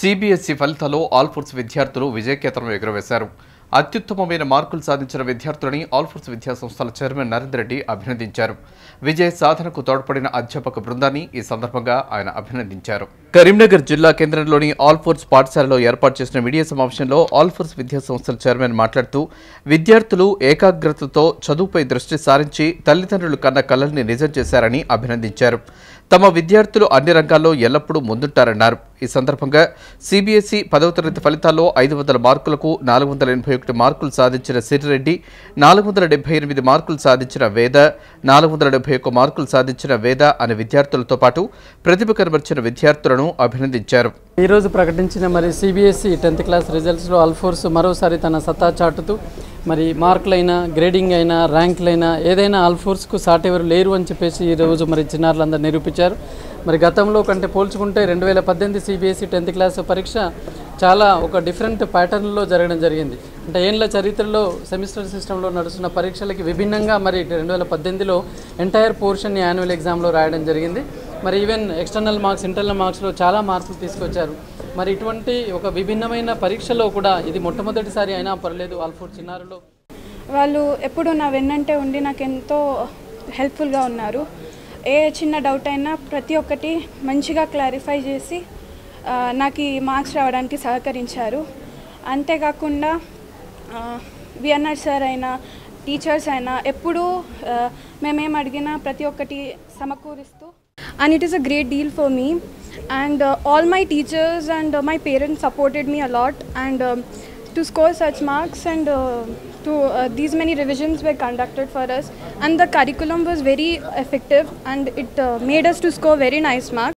CBSE ఫలితాల్లో ఆల్ఫోర్స్ విద్యార్థులు విజయకేతనం ఎగురవేశారు అత్యుత్తమమైన మార్కులు సాధించిన విద్యార్థులని ఆల్ఫోర్స్ విద్యా సంస్థల చైర్మన్ నరేందర్ రెడ్డి అభినందించారు విజయ సాధనకు తోడ్పడిన అధ్యాపక బృందాన్ని ఈ సందర్భంగా ఆయన అభినందించారు కరీంనగర్ జిల్లా కేంద్రంలోని ఆల్ఫోర్స్ పాఠశాలలో ఏర్పాటు చేసిన మీడియా సమావేశంలో ఆల్ఫోర్స్ విద్యా సంస్థల చైర్మన్ మాట్లాడుతూ విద్యార్థులు ఏకాగ్రతతో చదువుపై దృష్టి సారించి తల్లిదండ్రులు కన్న కలల్ని నిజం చేశారని అభినందించారు తమ విద్యార్థులు అన్ని రంగాల్లో ఎల్లప్పుడూ ముందుంటారన్నారు ఈ సందర్భంగా సిబిఎస్ఈ పదవ తరగతి ఫలితాల్లో ఐదు వందల మార్కులకు నాలుగు వందల ఎనభై ఒకటి మార్కులు సాధించిన సిరిరెడ్డి నాలుగు వందల డెబ్బై ఎనిమిది మార్కులు సాధించిన వేద నాలుగు వందల డెబ్బై ఒక్క మార్కులు సాధించిన వేద అనే విద్యార్థులతో పాటు ప్రతిభ కనబర్చిన విద్యార్థులను అభినందించారు ఈరోజు ప్రకటించిన మరి సిబిఎస్ఈ టెన్త్ క్లాస్ రిజల్ట్స్లో అల్ఫోర్స్ మరోసారి తన సత్తా చాటుతూ మరి మార్కులైనా గ్రేడింగ్ అయినా ర్యాంకులైనా ఏదైనా అల్ఫోర్స్కు సాటెవరు లేరు అని చెప్పేసి ఈరోజు మరి చిన్నారులందరూ నిరూపించారు మరి గతంలో కంటే పోల్చుకుంటే రెండు వేల పద్దెనిమిది సిబిఎస్ఈ టెన్త్ క్లాస్ పరీక్ష చాలా ఒక డిఫరెంట్ ప్యాటర్న్లో జరగడం జరిగింది అంటే ఏండ్ల చరిత్రలో సెమిస్టర్ సిస్టంలో నడుస్తున్న పరీక్షలకి విభిన్నంగా మరి రెండు వేల పద్దెనిమిదిలో ఎంటైర్ పోర్షన్ యాన్యువల్ ఎగ్జామ్లో రాయడం జరిగింది మరి ఈవెన్ ఎక్స్టర్నల్ మార్క్స్ ఇంటర్నల్ మార్క్స్లో చాలా మార్పులు తీసుకొచ్చారు మరి ఇటువంటి ఒక విభిన్నమైన పరీక్షలో కూడా ఇది మొట్టమొదటిసారి అయినా పర్లేదు ఆల్ఫోర్ చిన్నారులో వాళ్ళు ఎప్పుడు నా వెన్నంటే ఉండి నాకు ఎంతో హెల్ప్ఫుల్గా ఉన్నారు ఏ చిన్న డౌట్ అయినా ప్రతి ఒక్కటి మంచిగా క్లారిఫై చేసి ఆ, నాకు ఈ మార్క్స్ రావడానికి సహకరించారు అంతేకాకుండా ఆ, విఎన్ఆర్ సార్ అయినా టీచర్స్ అయినా ఎప్పుడూ ఆ, మేమేం అడిగినా ప్రతి ఒక్కటి సమకూరిస్తూ and it is a great deal for me and uh, all my teachers and uh, my parents supported me a lot and um, to score such marks and uh, to uh, these many revisions were conducted for us and the curriculum was very effective and it uh, made us to score very nice marks